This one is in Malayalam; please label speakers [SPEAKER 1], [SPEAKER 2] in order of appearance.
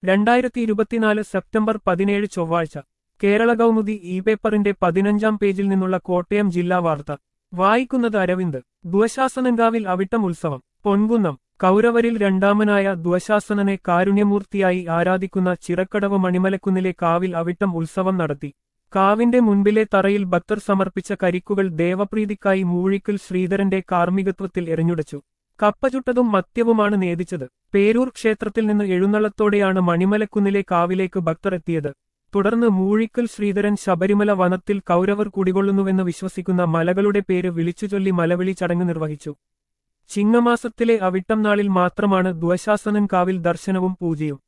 [SPEAKER 1] രണ്ടായിരത്തി ഇരുപത്തിനാല് സെപ്റ്റംബർ പതിനേഴ് ചൊവ്വാഴ്ച കേരള കൗമുദി ഇ പേപ്പറിന്റെ പതിനഞ്ചാം പേജിൽ നിന്നുള്ള കോട്ടയം ജില്ലാ വാർത്ത വായിക്കുന്നത് അരവിന്ദ് ദ്വശാസനങ്കാവിൽ അവിട്ടം ഉത്സവം പൊൻകുന്നം കൗരവരിൽ രണ്ടാമനായ ദ്വശാസനനെ കാരുണ്യമൂർത്തിയായി ആരാധിക്കുന്ന ചിറക്കടവ് മണിമലക്കുന്നിലെ കാവിൽ അവിട്ടം ഉത്സവം നടത്തി കാവിന്റെ മുൻപിലെ തറയിൽ ഭക്തർ സമർപ്പിച്ച കരിക്കുകൾ ദേവപ്രീതിക്കായി മൂഴിക്കൽ ശ്രീധരന്റെ കാർമ്മികത്വത്തിൽ എറിഞ്ഞുടച്ചു കപ്പചുട്ടതും മദ്യവുമാണ് നേദിച്ചത് പേരൂർ ക്ഷേത്രത്തിൽ നിന്ന് എഴുന്നള്ളത്തോടെയാണ് മണിമലക്കുന്നിലെ കാവിലേക്ക് ഭക്തർ എത്തിയത് തുടർന്ന് മൂഴിക്കൽ ശ്രീധരൻ ശബരിമല വനത്തിൽ കൗരവർ കുടികൊള്ളുന്നുവെന്ന് വിശ്വസിക്കുന്ന മലകളുടെ പേര് വിളിച്ചുചൊല്ലി മലവിളി ചടങ്ങ് നിർവഹിച്ചു ചിങ്ങമാസത്തിലെ അവിട്ടം നാളിൽ മാത്രമാണ് ദ്വശാസനൻ കാവിൽ ദർശനവും പൂജയും